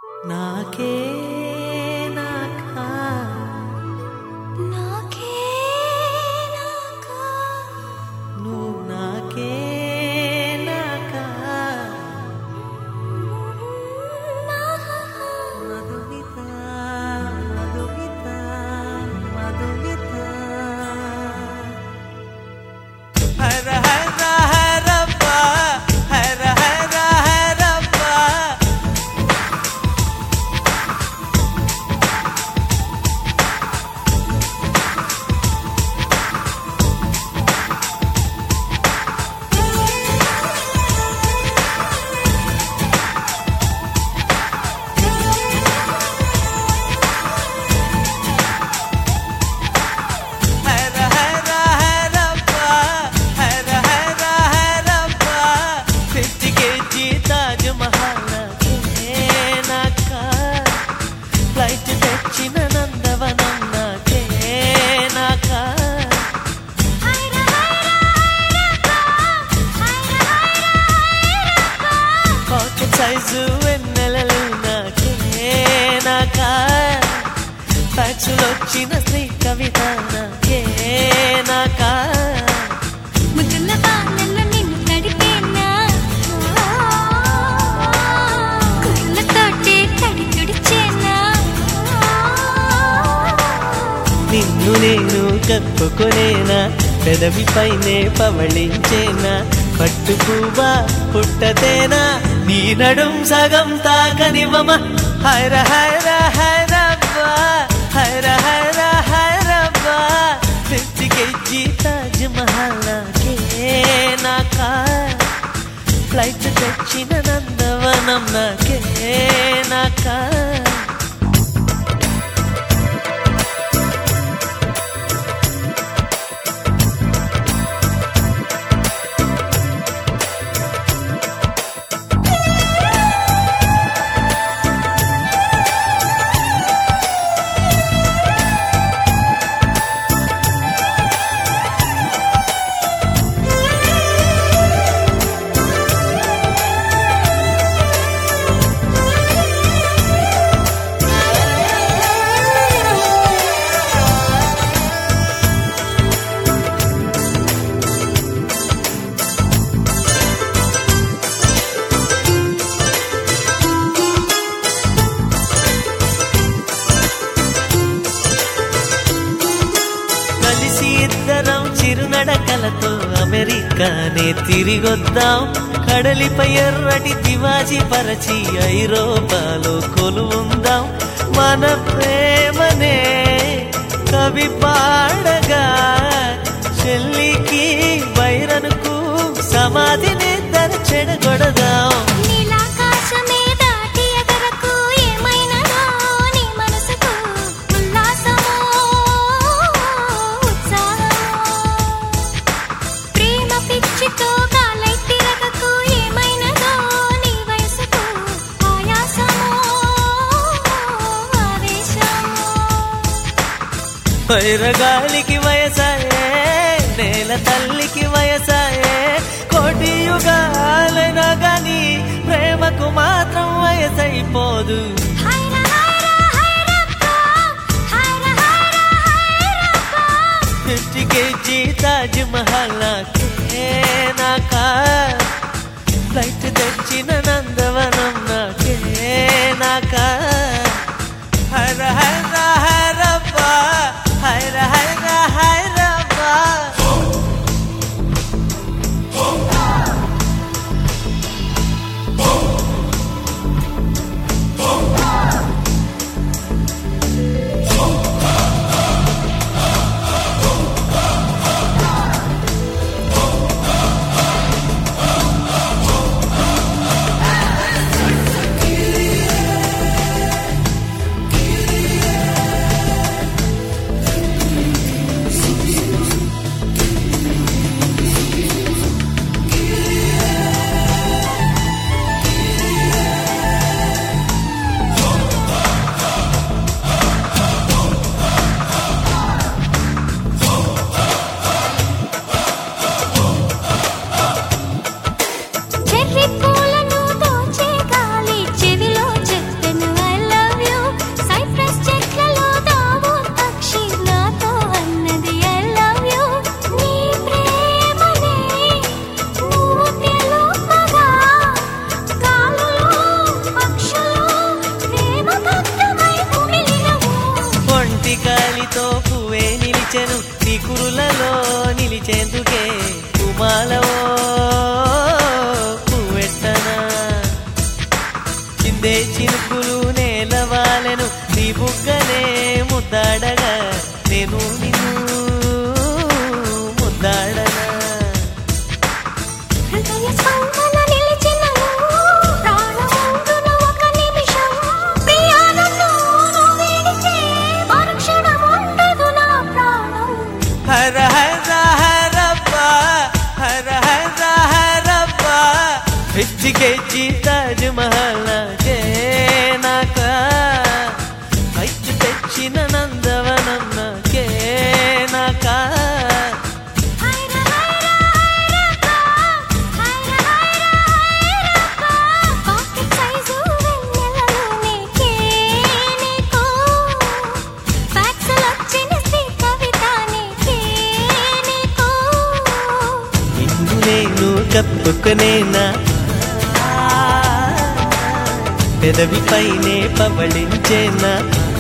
నాకే నాకా నాకే నాకా నువ్వు నాకే నాకా మధుమిత మధుమిత మధుమిత హర హర హరప్ప హర హర హరప్ప హర హర హరప్ప హర హర హరప్ప ఫిఫ్టీ కేజీ తాజ్ మహల్ నాకే నాకా ఫ్లైట్ తెచ్చిన నందవనం నాకే నాకా హైరా హైరా హైరా హైరా పాకెట్ సైజు వెన్నెలలు నాకే నాకా ఫ్యాక్సులు వచ్చిన శ్రీ కవిత నాకే నాకా ముద్దుల వానల్లో నిన్ను తడిపేనా కుర్లతోటే తడి తుడిచేనా నిన్ను నేను కప్పుకొనేనా పెదవి పైనే పవళించేనా పట్టు పువ్వా పుట్టతేనా నీ నడుం సగం తాకనివ్వమ హైర హైర హైరబ్బా హైర హైర హైరబ్బా ఫిఫ్టీ కేజీ తాజ్ మహల్ నాకే నాకా ఫ్లైట్ తెచ్చిన నందవనం నాకే నాకా కలిసి ఇద్దరం చిరునడకలతో అమెరికానే తిరిగొద్దాం కడలిపై ఎర్రటి తివాజీ పరచి ఐరోపాలో కొలువుందాం మన ప్రేమనే కవి పాడగా చెల్లికి బైరనుకు సమాధిని తన చెడగొడదాం నీలాకాశమే దాటి ఎగరకు ఏమైనదో నీ మనసుకు ఉల్లాసమో ఉత్సాహమో ప్రేమ పిచ్చితో గాలై తిరగకు ఏమైనదో నీ వయసుకు ఆయాసమో ఆవేశమో వైరగాలికి వయసాయే నేల తల్లికి వయసాయే కోటి యుగాలైనా గాని ప్రేమకు మాత్రం వయసైపోదు హైరా హైరా హైరప్ప హైరా హైరా హైరప్ప ఫిఫ్టీ కేజీ తాజ్ మహల్ నాకే నాకా ఫ్లైట్ తెచ్చిన నందవనం నాకే నాకా హర హర హరప్ప హర హర హరప్ప హైరా ఫిఫ్టీ కేజీ తాజ్ మహల్ నాకే నాకా బయట తెచ్చిన నందవనం నాకే నాకా హైరా హైరా హైరప్పా హైరా హైరా హైరప్పా పాకెట్ సైజు వెన్నెలలో నీకే నీకు ఫ్యాక్సులు వచ్చిన శ్రీ కవిత నీకే నీకు నిన్ను నేను కప్పుకునేనా పెదవిపైనే పవళించేనా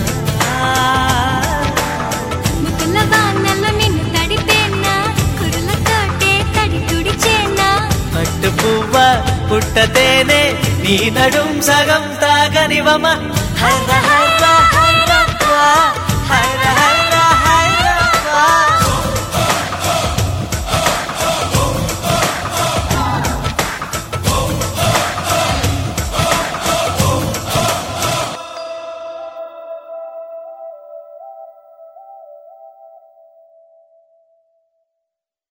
ముద్దుల వానల్లో నిన్ను తడిపేనా కురులతోటే తడి తుడిచేనా పట్టు పువ్వ పుట్టతేనే నీ నడుం సగం తాగనివమ హైర హైర హైరప్ప హైర హైర